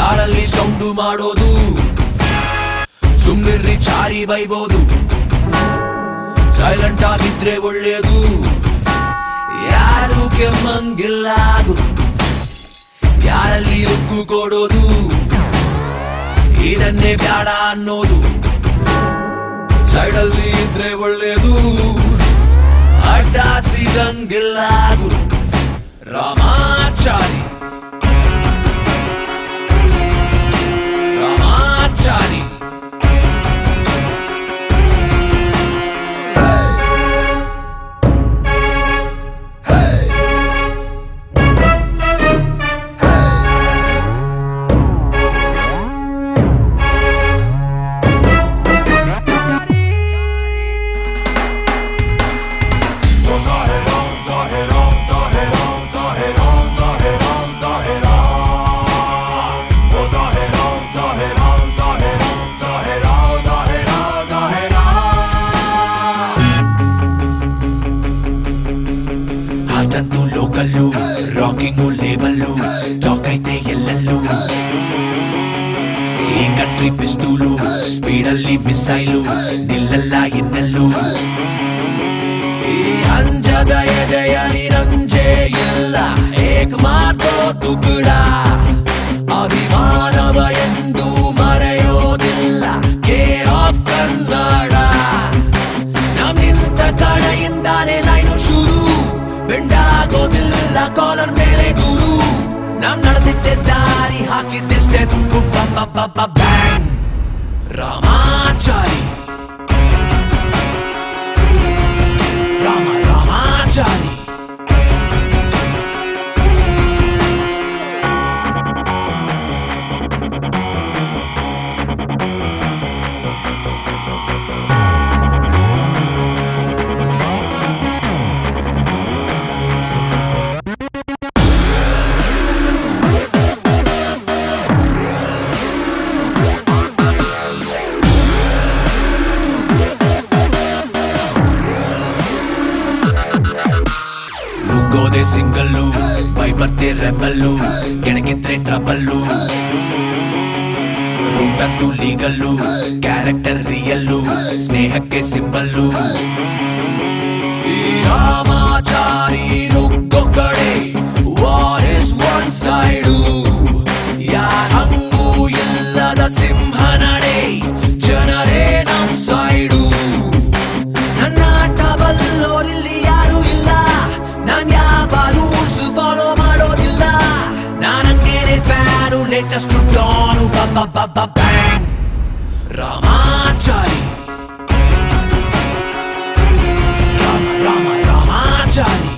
ಯಾರಲ್ಲಿ ಸೌಂಡು ಮಾಡೋದು ಸುಮ್ನಿರ್ರಿ ಚಾರಿ ಬೈಬೋದು ಸೈಲೆಂಟ್ ಆಗಿದ್ರೆ ಒಳ್ಳೇದು ಯಾರು ಕೆಮ್ಮಂಗಿಲ್ಲ ಗುರು ಯಾರಲ್ಲಿ ಉಕ್ಕು ಕೊಡೋದು ಇದನ್ನೇ ಬ್ಯಾಡ ಅನ್ನೋದು ಸೈಡಲ್ಲಿ ಇದ್ರೆ ಒಳ್ಳೇದು ಅಡ್ಡ ಸಿಗಂಗಿಲ್ಲ ಗುರು ರಾಮಾಚಾರಿ ರಾಮಾಚಾರಿ ಹಾಟಂತೂ ಲೋಕಲ್ಲು ರಾಕಿಂಗು ಲೇಬಲ್ಲು ಟಾಕ್ ಐತೆ ಎಲ್ಲಲ್ಲೂ ಈ ಕಂಟ್ರಿ ಪಿಸ್ತೂಲು ಸ್ಪೀಡಲ್ಲಿ ಮಿಸೈಲು ನಿಲ್ಲಲ್ಲ ಇನ್ನಲ್ಲೂ ಈ ಅಂಜದ ಎದೆಯಲ್ಲಿ ರಂಜೆ ಇಲ್ಲ ಏಕ್ ಮಾತೋ ತುಕುಡ ಅಭಿಮಾನವ ಎಂದು ಮರೆಯೋದಿಲ್ಲ ಕೇರ್ ಆಫ್ ಕನ್ನಡ ನಾವ್ ನಿಂತ ಕಡೆಯಿಂದಾನೇ ಲೈನು ಶುರು ಬೆಂಡಾಗೋದಿಲ್ಲ ಕಾಲರ್ ಮೇಲೆ ಗುರು ನಾವ್ ನಡೆದಿದ್ದೆ ದಾರಿ ಹಾಕಿದ್ದೆ ಸ್ಟೆಪ್ ಬ್ಯಾಂಗ್ ರಾಮಾಚಾರಿ ರಾಮ ರಾಮಾಚಾರಿ ನುಗ್ಗೋದೆ ಸಿಂಗಲ್ಲು ಬೈ ಬರ್ತೆ ರೆಬಲ್ಲು ಕೆಣಗಿದ್ರೆ ಟ್ರಬಲ್ಲು ರೂಟಂತೂ ಲೀಗಲ್ಲು ಕ್ಯಾರೆಕ್ಟರ್ ರಿಯಲ್ಲು ಸ್ನೇಹಕ್ಕೆ ಸಿಂಬಲ್ಲು ಈ ರಾಮಾಚಾರಿ ನುಗ್ಗೋ ಕಡೆ ವಾರ್ ಇಸ್ ಒನ್ ಸೈಡು ಯಾರಂಗೂ ಇಲ್ಲದ ಸಿಂಹ ನಡೆ ಜನರೇ ನಮ್ ಸೈಡು ನನ್ನ ಆಟ ಬಲ್ಲೋರಿಲ್ಲಿ ಯಾರು ಇಲ್ಲ ನಾನ್ ಯಾವ ರೂಲ್ಸ್ ಫಾಲೋ ಮಾಡೋದಿಲ್ಲ ನಾನಂಗೇನೆ fan latest don bang Ramachari Rama Rama Ramachari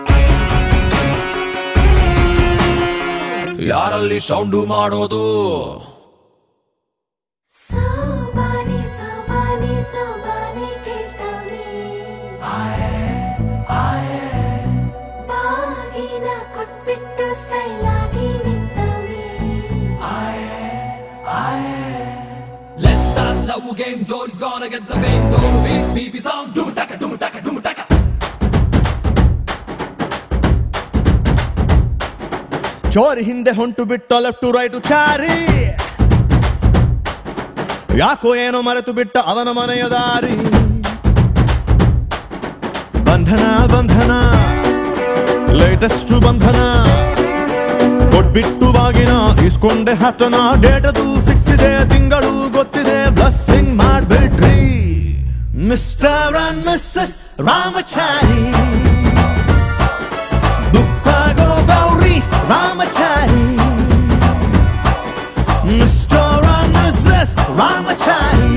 ಯಾರಲ್ಲಿ ಸೌಂಡು ಮಾಡೋದು ಸೋಬಾನೆ ಸೋಬಾನೆ ಸೋಬಾನೆ ಕೇಳ್ತಾವ್ನೆ ಬಾಗಿನ ಕೊಟ್ಬಿಟ್ಟು ಸ್ಟೈಲ್ ಆಗಿ ನಿಂತವ್ನೆ Let's start love game. Jody's gonna get the fame. Don't beat BB sound. Doom taka, doom taka, doom taka. ಚೋರಿ ಹಿಂದೆ ಹೊಂಟು ಬಿಟ್ಟು ಲೆಫ್ಟ್ ಟು ರೈಟ್ ಚಾರಿ ಯಾಕೋ ಏನೋ ಮರೆತು ಬಿಟ್ಟ ಅವನ ಮನೆಯ ದಾರಿ ಬಂಧನ ಬಂಧನ ಲೇಟೆಸ್ಟ್ ಬಂಧನ ಕೊಟ್ಬಿಟ್ಟು ಬಾಗಿನ ಇಸ್ಕೊಂಡೆ ಹತ್ತನ ಡೇಟದು ಫಿಕ್ಸ್ ಇದೆ ತಿಂಗಳು ಗೊತ್ತಿದೆ ಬ್ಲಸ್ಸಿಂಗ್ ಮಾಡ್ಬಿಡ್ರಿ ಮಿಸ್ಟರ್ ಅಂಡ್ ಮಿಸ್ಸಸ್ ರಾಮಚಾರಿ ಬುಕ್ಕಾಗೋ Gowri Ramachari Mr and Mrs Ramachari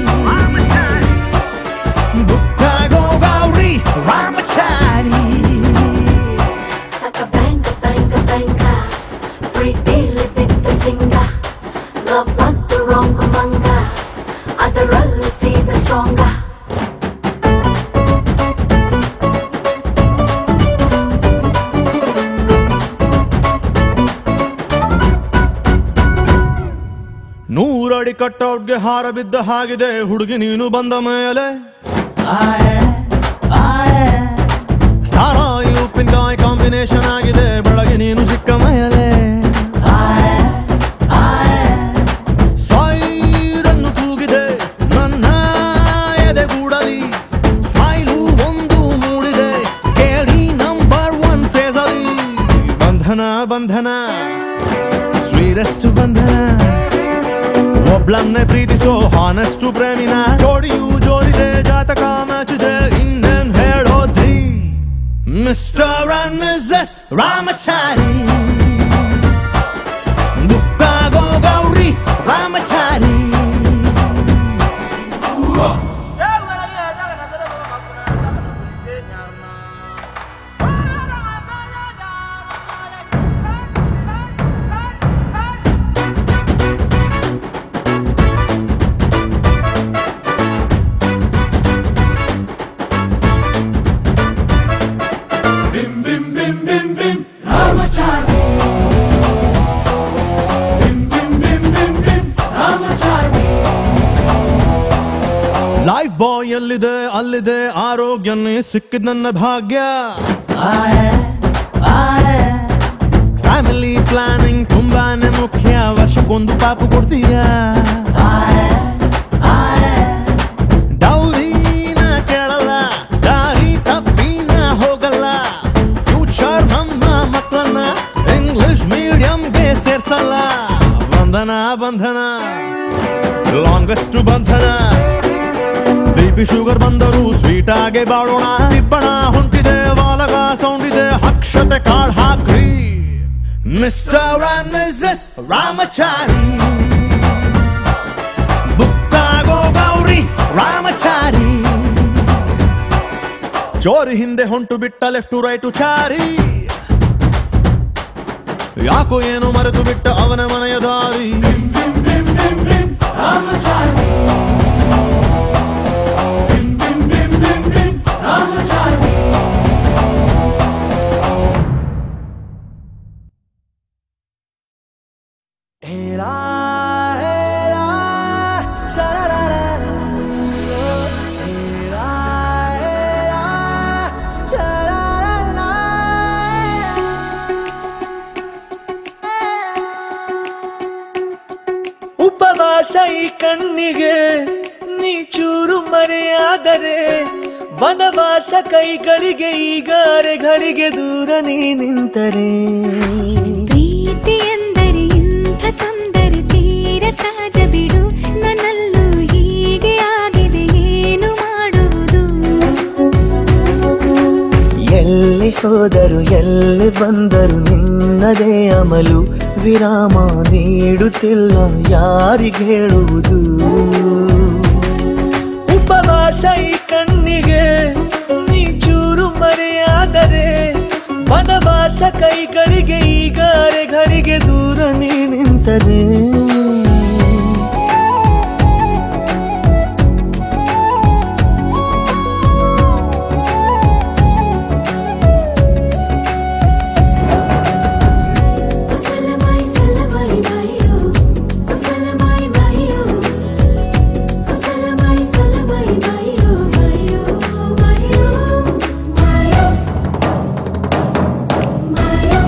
ಬುಕ್ಕಾಗೋ Gowri Ramachari Saka banga banga banga ಪ್ರೀತಿಲಿ ಬಿದ್ದ ಸಿಂಗ ಲವ್ ಅಂತ ರಾಂಗ್ ಮಂಗ ಅದರಲ್ಲೂ ಸೀದ ಸ್ಟ್ರಾಂಗ ನೂರಡಿ ಕಟ್ಔಟ್ಗೆ ಹಾರ ಬಿದ್ದ ಹಾಗಿದೆ ಹುಡುಗಿ ನೀನು ಬಂದ ಮೇಲೆ ಸಾರಾಯಿ ಉಪ್ಪಿನಕಾಯಿ ಕಾಂಬಿನೇಷನ್ ಆಗಿದೆ ಬೆಳಗ್ಗೆ ನೀನು ಸಿಕ್ಕ ಮೇಲೆ ಬಂಧನ ಸ್ವೀರೆಸ್ಟ್ ಬಂಧನ ಒಬ್ಳನ್ನೇ ಪ್ರೀತಿಸೋ ಹಾನೆಸ್ಟ್ ಪ್ರೇಮಿನ ಜೋಡಿಯು ಜೋರಿದೆ ಜಾತಕ ಮ್ಯಾಚಿದೆ ಇನ್ನೇನ್ ಹೇಳೋದ್ರಿ ಮಿಸ್ಟರ್ ಅಂಡ್ ಮಿಸಸ್ ರಾಮಚಾರಿ ಮುಕ್ತಾಗೋ Gowri Ramachari Bim bim bim bim bim Ramachari Bim bim bim bim bim Ramachari Lifebuoy ಎಲ್ಲಿದೆ ಅಲ್ಲಿದೆ ಆರೋಗ್ಯನೇ ಸಿಕ್ಕಿದ ನನ್ನ ಭಾಗ್ಯ ಫ್ಯಾಮಿಲಿ ಪ್ಲಾನಿಂಗ್ ತುಂಬಾನೇ ಮುಖ್ಯ ವರ್ಷಕ್ಕೊಂದು ಪಾಪು ಕೊಡ್ತೀಯಾ ಡೌರಿನ ಕೇಳಲ್ಲ ದಾರಿ ತಪ್ಪಿನ ಹೋಗಲ್ಲ ಫ್ಯೂಚರ್ ನಮ್ಮ ಮಕ್ಕಳನ್ನ ಇಂಗ್ಲಿಷ್ ಮೀಡಿಯಂಗೆ ಸೇರ್ಸಲ್ಲ ಬಂಧನ ಬಂಧನ ಲಾಂಗೆಸ್ಟ್ ಬಂಧನ ಬಿಪಿ ಶುಗರ್ ಬಂದರೂ ಸ್ವೀಟ್ ಆಗಿ ಬಾಳೋಣ ತಿಪ್ಪಣ ಹೊಂಟಿದೆ ವಾಲಗ ಸೌಂಡ್ ಇದೆ ಅಕ್ಷತೆ ಕಾಳ್ ಹಾಕ್ರಿ ಮಿಸ್ಟರ್ ಅಂಡ್ ಮಿಸಸ್ ರಾಮಚಾರಿ ಬುಕ್ಕಾಗೋ ಗೌರಿ ರಾಮಚಾರಿ ಚೋರಿ ಹಿಂದೆ ಹೊಂಟು ಬಿಟ್ಟ ಲೆಫ್ಟ್ ರೈಟು ಚಾರಿ ಯಾಕೋ ಏನು ಮರೆತು ಬಿಟ್ಟ ಅವನ ಮನೆಯ ದಾರಿ Ramachari Bim bim bim bim bim Ramachari ಉಪವಾಸ ಈ ಕಣ್ಣಿಗೆ ನೀ ಚೂರು ಮರೆಯಾದರೆ ವನವಾಸ ಕೈಗಳಿಗೆ ಈಗ ಅರೆಗಳಿಗೆ ದೂರ ನೀ ನಿಂತರೆ ಪ್ರೀತಿ ಎಂದರೆ ಇಂಥ ತೊಂದರೆ ತೀರ ಸಹಜ ಬಿಡು ನನ್ನಲ್ಲೂ ಹೀಗೆ ಆಗಿದೆ ಏನು ಮಾಡುವುದು ಎಲ್ಲಿ ಹೋದರು ಎಲ್ಲಿ ಬಂದರು ನಿನ್ನದೇ ಅಮಲು ವಿರಾಮ ನೀಡುತ್ತಿಲ್ಲ ಯಾರಿಗೆ ಹೇಳುವುದು ಉಪವಾಸ ಈ ಕಣ್ಣಿಗೆ ನೀ ಚೂರು ಮರೆಯಾದರೆ ವನವಾಸ ಕೈಗಳಿಗೆ ಈಗ ಅರೆಗಳಿಗೆ ದೂರ ನೀ ನಿಂತರೆ Salamai salamai mayo Salamai mayo Salamai salamai mayo mayo mayo mayo mayo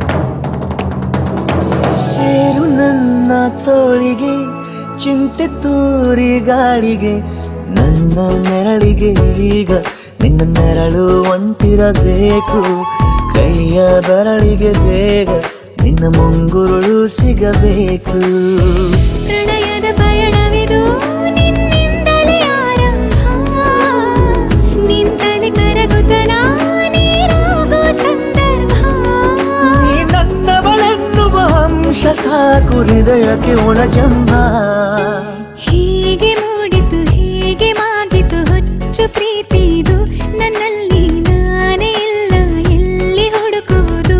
ಸೇರು ನನ್ನ ತೋಳಿಗೆ ಚಿಂತೆ ತೂರಿ ಗಾಳಿಗೆ ನನ್ನ ನೆರಳಿಗೆ ಈಗ ನಿನ್ನ ನೆರಳು ಒಂಟಿರಬೇಕು ಕೈಯ ಬೆರಳಿಗೆ ಬೇಗ ನಿನ್ನ ಮುಂಗುರುಳು ಸಿಗಬೇಕು ಪ್ರಣಯದ ಪಯಣವಿದು ನಿನ್ನಿಂದಲೇ ಆರಂಭ ನಿಂತಲೇ ಕರಗುತ್ತ ನೀರಾಗೋ ಸಂದರ್ಭ ನೀ ನನ್ನವಳೆನ್ನುವ ಅಂಶ ಸಾಕು ಹೃದಯಕ್ಕೆ ಒಣಜಂಬ ಹೀಗೆ ಮೂಡಿತು ಹೀಗೆ ಮಾಗಿತು ಹುಚ್ಚು ಪ್ರೀತಿ ಇದು ನನ್ನಲ್ಲಿ ನಾನೇ ಇಲ್ಲ ಎಲ್ಲಿ ಹುಡುಕುವುದು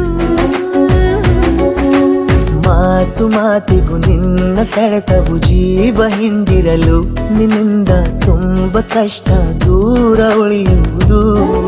ಮಾತು ಮಾತಿಗೂ ನಿನ್ನ ಸೆಳೆತವು ಜೀವ ಹಿಂದಿರಲು ನಿನ್ನಿಂದ ತುಂಬ ಕಷ್ಟ ದೂರ ಉಳಿಯುವುದು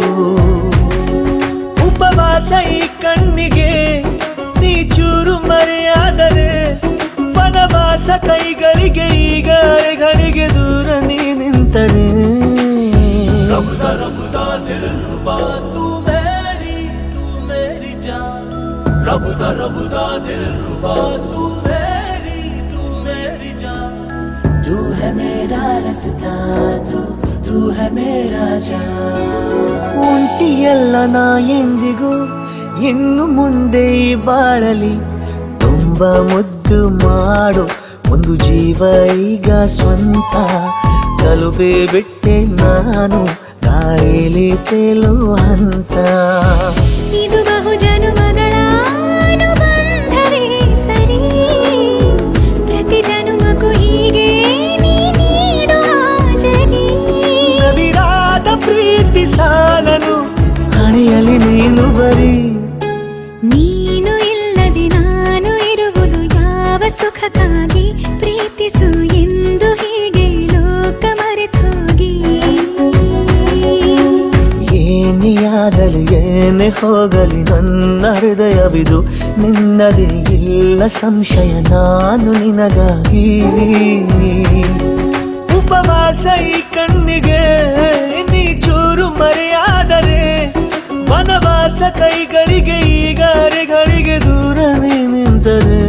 ಉಪವಾಸ ಈ ಕಣ್ಣಿಗೆ ನೀ ಚೂರು ಮರೆಯಾದರೆ ವನವಾಸ ಕೈಗಳಿಗೆ ಈಗ ಅರೆಗಳಿಗೆ ದೂರ ನೀ ನಿಂತರೆ रबदा रबदा दिल रुबा तू मेरी तू मेरी जान रबदा रबदा दिल रुबा तू मेरी तू मेरी जान तू है मेरा रास्ता तू तू है मेरा जान ಒಂಟಿಯಲ್ಲ ನಾ ಎಂದಿಗೂ ಇನ್ನು ಮುಂದೆ ಈ ಬಾಳಲಿ ತುಂಬ ಮುದ್ದು ಮಾಡು ಒಂದು ಜೀವ ಈಗ ಸ್ವಂತ ತಲುಪೇ ಬಿಟ್ಟೆ ನಾನು ಗಾಳಿಲಿ ತೇಲೋ ಹಂತ ಇದು ಬಹು ಜನುಮಗಳ ಅನುಬಂಧವೇ ಸರಿ ಪ್ರತಿ ಜನುಮಕ್ಕೂ ಹೀಗೆ ನೀ ನೀಡುವ ಜರಿ ನವಿರಾದ ಪ್ರೀತಿ ಸಾಲನು ಹಣೆಯಲ್ಲಿ ನೀನು ಬರೀ ನೀನು ಇಲ್ಲದೆ ನಾನು ಇರುವುದು ಯಾವ ಸುಖಕ್ಕಾಗಿ ಪ್ರೀತಿಸು ಎಂದು ಹೀಗೆ ಲೋಕ ಮರೆತೋಗಿ ಏನೇ ಆಗಲಿ ಏನೇ ಹೋಗಲಿ ನನ್ನ ಹೃದಯವಿದು ನಿನ್ನದೇ ಇಲ್ಲ ಸಂಶಯ ನಾನು ನಿನಗಾಗಿ ಉಪವಾಸ ಈ ಕಣ್ಣಿಗೆ ನೀ ಚೂರು ಮರೆಯಾದರೆ ವನವಾಸ ಕೈಗಳಿಗೆ ಈಗ ಅರೆಗಳಿಗೆ ದೂರವೇ ನಿಂತರೆ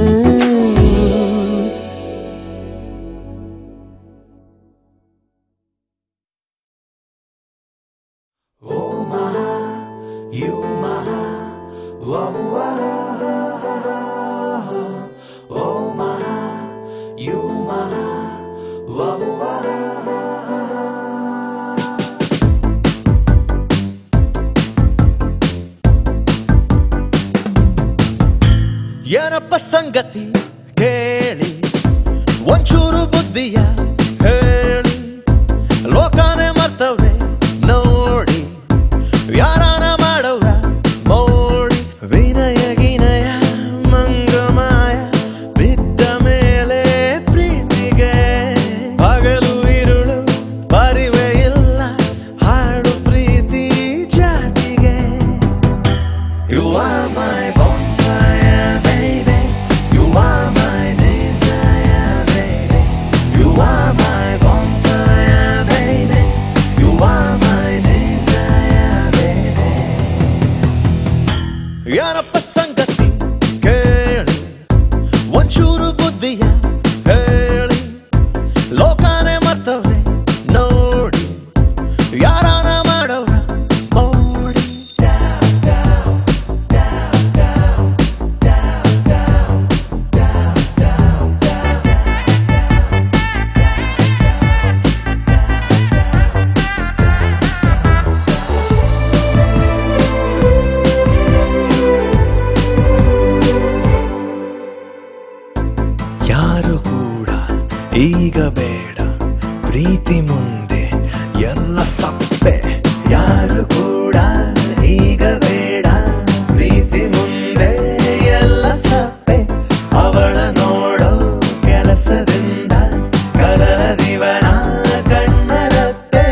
ಏನಪ್ಪ ಸಂಗತಿ ಕೇಳಿ ಒಂಚೂರು ಬುದ್ಧಿಯ ಹೇಳಿ ಲೋಕನೇ ಮರ್ತವ್ರೆ ನೋಡಿ ಯಾರಾನ ಮಾಡವ್ರ ಮೋಡಿ ವಿನಯ ಗಿನಯ ಮಂಗಮಾಯ ಬಿದ್ದ ಮೇಲೆ ಪ್ರೀತಿಗೆ ಹಗಲು ಇರುಳು ಪರಿವೆ ಇಲ್ಲ ಹಾಡು ಪ್ರೀತಿ ಜಾತಿಗೆ You are my bonfire, baby. You are my desire, baby. You are my bonfire, baby. You are my desire, baby. ಏನಪ್ಪ ಸಂಗತಿ ಕೇಳಿ ಒಂಚೂರು ಬುದ್ಧಿಯ ಹೇಳಿ ಲೋಕನೇ ಮರ್ತವ್ರೆ ನೋಡಿ ಯಾರಾನ ಮಾಡವ್ರ ಮೋಡಿ ಯಾರು ಕೂಡ ಈಗ ಬೇಡ ಪ್ರೀತಿ ಮುಂದೆ ಎಲ್ಲ ಸಪ್ಪೆ ಯಾರು ಕೂಡ ಈಗ ಬೇಡ ಪ್ರೀತಿ ಮುಂದೆ ಎಲ್ಲ ಸಪ್ಪೆ ಅವಳ ನೋಡೋ ಕೆಲಸದಿಂದ ಕದರ ದಿವನ ಕಣ್ಣರತ್ತೆ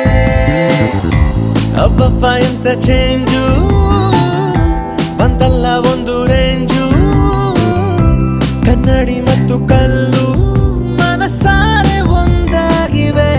ಅಬ್ಬಪ್ಪ ಎಂತ ಚೇಂಜು ಬಂತಲ್ಲ ಒಂದು ರೇಂಜು ಕನ್ನಡಿ ಮತ್ತು ಕಲ್ಲು ಮನಸಾರೆ ಒಂದಾಗಿವೆ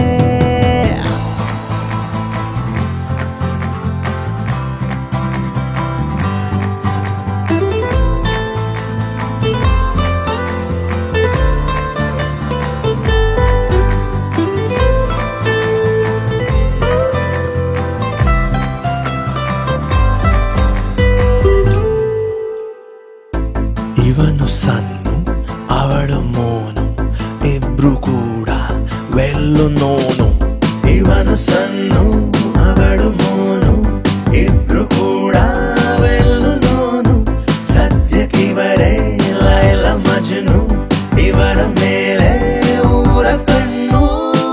ಇವನು ಸನ್ನು ಅವಳು ಮೋನು ಇಬ್ರು ಕೂಡ ವೆಲ್ಲು ನೋನು ಇವನು ಸನ್ನು ಅವಳು ಮೋನು ಇಬ್ರು ಕೂಡ ವೆಲ್ಲು ನೋನು ಸದ್ಯಕ್ಕಿವರೇ ಲೈಲ ಮಜನು ಇವರ ಮೇಲೆ ಊರ ಕಣ್ಣು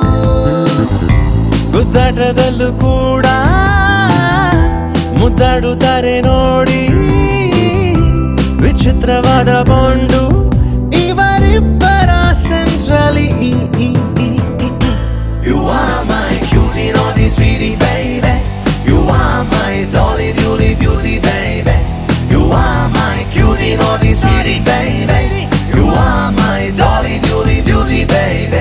ಗುದ್ದಾಟದಲ್ಲೂ ಕೂಡ ಮುದ್ದಾಡುತ್ತಾರೆ ನೋಡಿ ವಿಚಿತ್ರವಾದ ಬಾಂಡು ಇವರಿಬ್ಬರ ಸೆಂಟ್ರಲಿ you are my cutie naughty sweetie babe you are my dolly duly beauty babe you are my cutie naughty sweetie babe you are my dolly duly beauty babe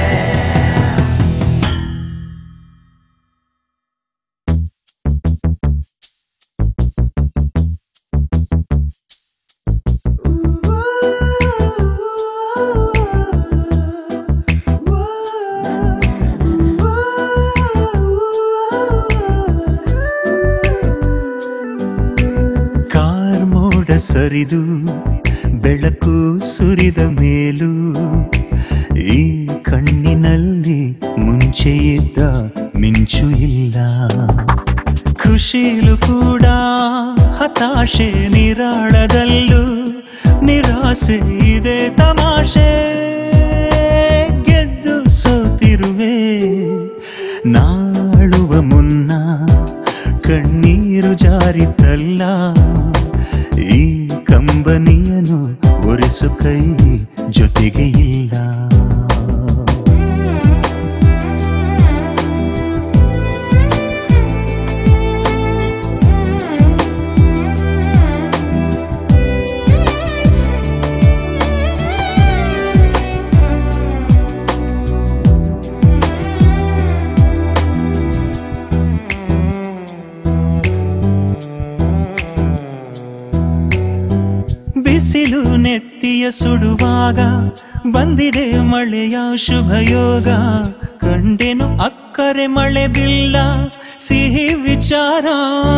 Ooh, ಸರಿದು ಬೆಳಕು ಸುರಿದ ಮೇಲೂ ಈ ಕಣ್ಣಿನಲ್ಲಿ ಮುಂಚೆ ಇದ್ದ ಮಿಂಚು ಇಲ್ಲ ಖುಷಿಲು ಕೂಡ ಹತಾಶೆ ನಿರಾಳದಲ್ಲೂ ನಿರಾಸೆ ಇದೆ ತಮಾಷೆ ಗೆದ್ದು ಸೋತಿರುವೆ ನಾಳುವ ಮುನ್ನ ಕಣ್ಣೀರು ಜಾರಿತಲ್ಲ ಈ ಕಂಬನಿಯನು ಒರೆಸು ಕೈ ಜೊತೆಗೆ ಇಲ್ಲ ಬಿಸಿಲು ನೆತ್ತಿಯ ಸುಡುವಾಗ ಬಂದಿದೆ ಮಳೆಯ ಶುಭಯೋಗ ಕಂಡೆನು ಅಕ್ಕರೆ ಮಳೆ ಬಿಲ್ಲ ಸಿಹಿ ವಿಚಾರ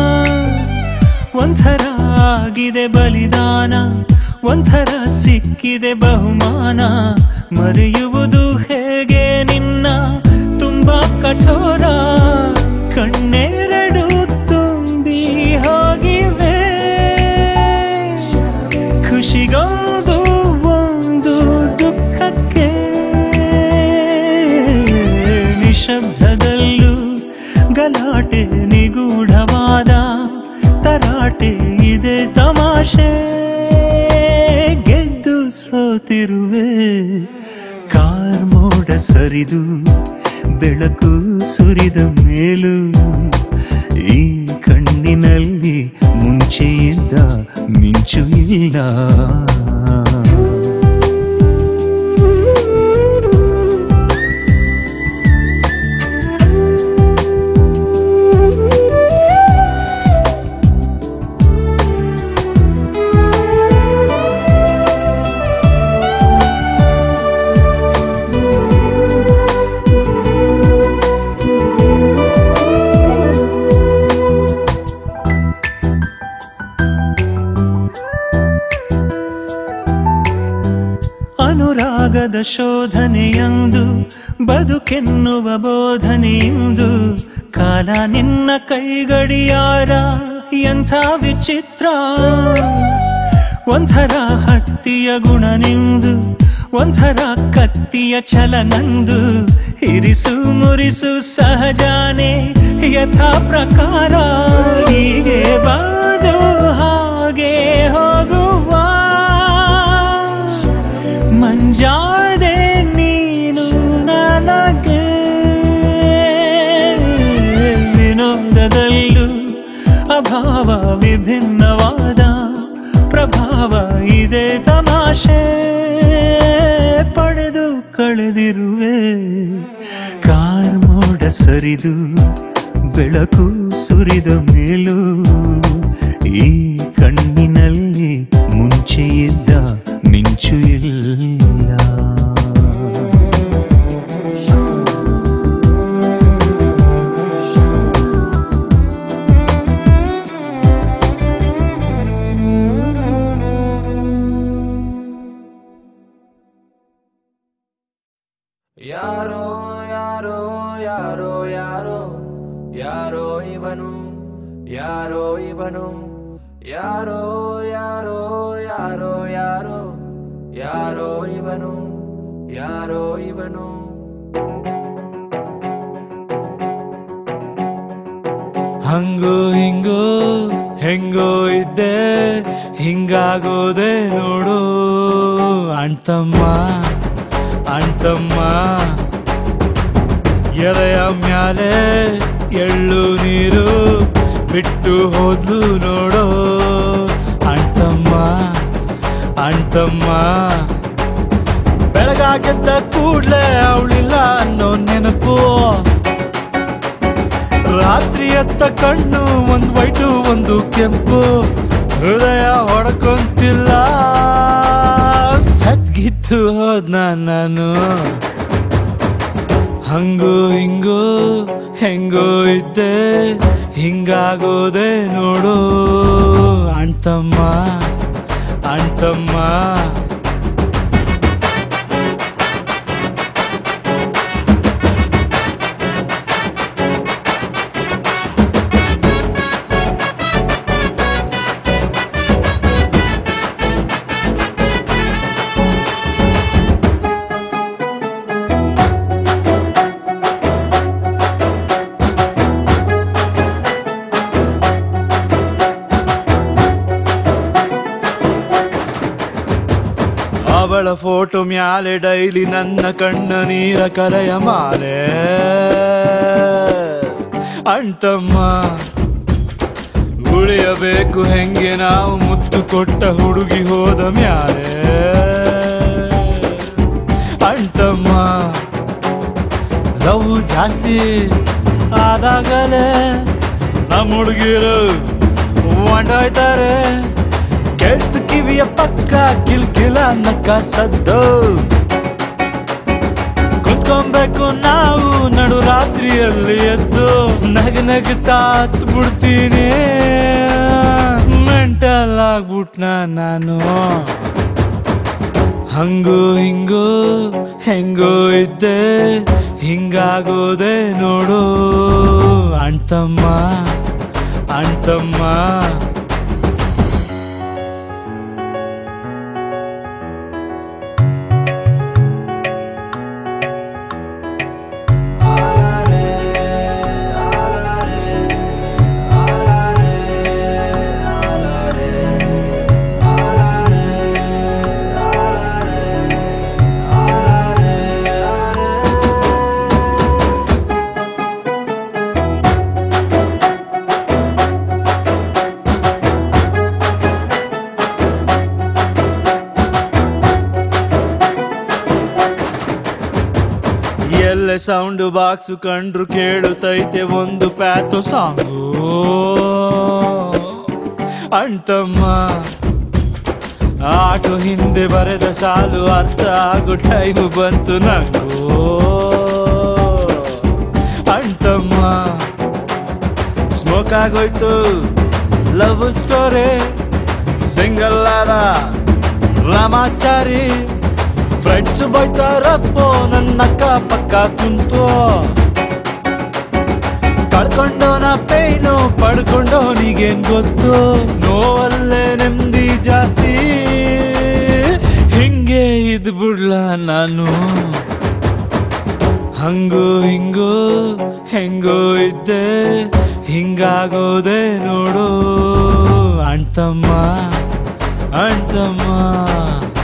ಒಂಥರ ಆಗಿದೆ ಬಲಿದಾನ ಒಂಥರ ಸಿಕ್ಕಿದೆ ಬಹುಮಾನ ಮರೆಯುವುದು ಹೇಗೆ ನಿನ್ನ ತುಂಬಾ ಕಠೋರ ಕಣ್ಣೆರಡು ತುಂಬಿ ಹೋಗಿವೆ ಖುಷಿಗೊಂದು ಒಂದು ದುಃಖಕ್ಕೆ ನಿಶಬ್ದದಲ್ಲೂ ಗಲಾಟೆ ನಿಗೂಢವಾದ ತರಾಟೆ ಇದೆ ತಮಾಷೆ ಗೆದ್ದು ಸೋತಿರುವೆ ಕಾರ್ಮೋಡ ಸರಿದು ಬೆಳಕು ಸುರಿದ ಮೇಲೂ ಈ ಕಣ್ಣಿನಲ್ಲಿ ಮುಂಚೆಯಿದ್ದ ಮಿಂಚು ಇಲ್ಲ ಅನುರಾಗದ ಶೋಧನೆಯಂದು ಬದುಕೆನ್ನುವ ಬೋಧನೆಯಂದು ಕಾಲ ನಿನ್ನ ಕೈಗಡಿಯಾರ ಎಂಥ ವಿಚಿತ್ರ ಒಂಥರ ಹತ್ತಿಯ ಗುಣ ನಿಂದು ಒಂಥರ ಕತ್ತಿಯ ಛಲ ನಂದು ಇರಿಸು ಮುರಿಸು ಸಹಜಾನೆ ಯಥಾ ಪ್ರಕಾರ ಹೀಗೆ ಬಾದು ಹಾಗೆ ಹೋಗುವ ಮಂಜಾದೆ ನೀನು ನನಗೆ ವಿನೋದದಲ್ಲೂ ಅಭಾವ ವಿಭಿನ್ನವಾದ ಪ್ರಭಾವ ಇದೆ ತಮಾಷೆ ಪಡೆದು ಕಳೆದಿರುವೆ ಕಾರ್ಮೋಡ ಸರಿದು ಬೆಳಕು ಸುರಿದ ಮೇಲೂ ಈ ಕಣ್ಣಿನಲ್ಲಿ ಮುಂಚೆ ಇದ್ದ ಮಿಂಚು ಇಲ್ಲ ಯಾರೋ ಯಾರೋ ಯಾರೋ ಯಾರೋ ಯಾರೋ ಇವನು ಯಾರೋ ಇವನು ಯಾರೋ ಯಾರೋ ಯಾರೋ ಯಾರೋ ಯಾರೋ ಇವನು ಯಾರೋ ಇವನು ಹಂಗೋ ಹಿಂಗೋ ಹೆಂಗೋ ಇದ್ದೆ ಹಿಂಗಾಗೋದೆ ನೋಡು ಅಣ್ತಮ್ಮ ಅಣ್ತಮ್ಮ ಎದೆಯ ಮ್ಯಾಲೆ ಎಳ್ಳು ನೀರು ಬಿಟ್ಟು ಹೋದ್ಲು ನೋಡೋ ಅಣ್ತಮ್ಮ ಅಣ್ತಮ್ಮ ಬೆಳಗಾಗೆದ್ದ ಕೂಡ್ಲೆ ಅವಳಿಲ್ಲ ಅನ್ನೋ ನೆನಪು ರಾತ್ರಿ ಎತ್ತ ಕಣ್ಣು ಒಂದು ವೈಟು ಒಂದು ಕೆಂಪು ಹೃದಯ ಹೊಡ್ಕೊಂತಿಲ್ಲ ಸದ್ಗಿತ್ತು ಹೋದ್ನ ನಾನು ಹಂಗೋ ಹಿಂಗೋ ಹೆಂಗೋ ಇದ್ದೆ ಹಿಂಗಾಗೋದೆ ನೋಡು ಅಣ್ತಮ್ಮ ಅಣ್ತಮ್ಮ ಅವಳ ಫೋಟೋ ಮ್ಯಾಲೆ ಡೈಲಿ ನನ್ನ ಕಣ್ಣ ನೀರ ಕರೆಯ ಮಾಲೆ ಅಣ್ತಮ್ಮ ಉಳಿಯಬೇಕು ಹೆಂಗೆ ನಾವು ಮುತ್ತು ಕೊಟ್ಟ ಹುಡುಗಿ ಹೋದ ಮ್ಯಾಲೆ ಅಣ್ತಮ್ಮ ಲವ್ ಜಾಸ್ತಿ ಆದಾಗಲೇ ನಮ್ಮ ಹುಡುಗಿರು ಹೊಂಟೋಯ್ತಾರೆ ಕೆಟ್ಟ ಕಿವಿಯ ಪಕ್ಕ ಕಿಲ್ಕಿಲ ನಕ್ಕ ಸದ್ದು ಕುತ್ಕೊಬೇಕು ನಾವು ನಡು ರಾತ್ರಿಯಲ್ಲಿ ಎದ್ದು ನಗ ನಗುತ್ತಾ ಹತ್ತು ಬಿಡ್ತೀನಿ ಮೆಂಟಲ್ ಆಗ್ಬಿಟ್ನ ನಾನು ಹಂಗು ಹಿಂಗು ಹೆಂಗೋ ಇದ್ದೆ ಹಿಂಗಾಗೋದೆ ನೋಡು ಅಣ್ತಮ್ಮ ಅಣ್ತಮ್ಮ ಎಲ್ಲ ಸೌಂಡ್ ಬಾಕ್ಸ್ ಕಂಡ್ರು ಕೇಳುತ್ತೈತೆ ಒಂದು ಪ್ಯಾತು ಸಾಂಗು ಅಣ್ತಮ್ಮ ಆಟೋ ಹಿಂದೆ ಬರೆದ ಸಾಲು ಅರ್ಥ ಆಗೋ ಟೈಮ್ ಬಂತು ನಂಗೂ ಅಣ್ತಮ್ಮ ಸ್ಮೋಕ್ ಆಗೋಯ್ತು ಲವ್ ಸ್ಟೋರಿ ಸಿಂಗಲ್ ಆದ ರಾಮಾಚಾರಿ ಫ್ರೆಂಡ್ಸ್ ಬೈತಾರಪ್ಪೋ ನನ್ನ ಅಕ್ಕ ಪಕ್ಕ ಕುಂತು ಕಳ್ಕೊಂಡೋನ ಪೈನು ಪಡ್ಕೊಂಡೋನಿಗೇನ್ ಗೊತ್ತು ನೋವಲ್ಲೇ ನೆಮ್ಮದಿ ಜಾಸ್ತಿ ಹಿಂಗೆ ಇದ್ ಬಿಡ್ಲ ನಾನು ಹಂಗು ಹಿಂಗು ಹೆಂಗೋ ಇದ್ದೆ ಹಿಂಗಾಗೋದೆ ನೋಡು ಅಣ್ತಮ್ಮ ಅಣ್ತಮ್ಮ